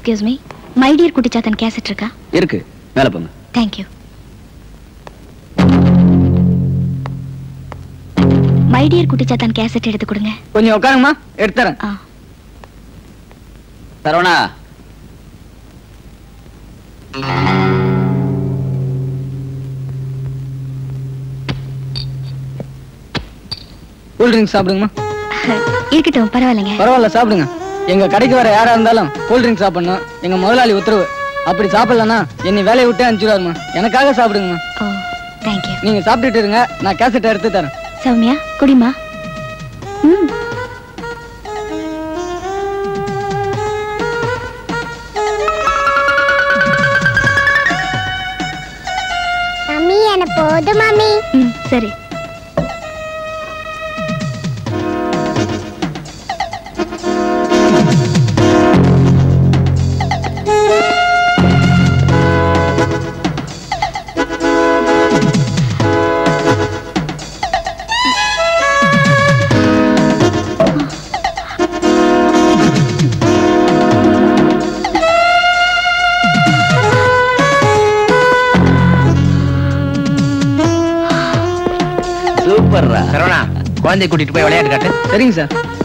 excuse me my dear Kuttichathan cassette இருக்கா இருக்கு மேல போங்க thank you my dear Kuttichathan cassette எடுத்து கொடுங்க கொஞ்சம் உட்காருங்கம்மா எடுத்துறேன் ஆ சரவணா கூல் ட்ரிங்க்ஸ் சாப்பிடுங்கம்மா இருக்கட்டும் பரவாயில்லைங்க பரவாயில்ல சாப்பிடுங்க எங்க கடைக்கு வர யாரா இருந்தாலும் கூல் ட்ரிங்க்ஸ் சாப்பிடணும் எங்க முதலாளி உத்தரவு அப்படி சாப்பிடலன்னா என்னை வேலையை விட்டு அனுப்பிச்சுடாருமா எனக்காக சாப்பிடுங்கம்மா ஓ தேங்க்யூ நீங்க சாப்பிட்டுட்டு இருங்க நான் கேசட்டை எடுத்து தரேன் சௌமியா குடிமா ம் மம்மி எனக்கு போதும் மம்மி ம் சரி சூப்பர்ரா சரவணா குழந்தைய கூட்டிட்டு போய் விளையாட்டு காட்டு சரிங்க சார்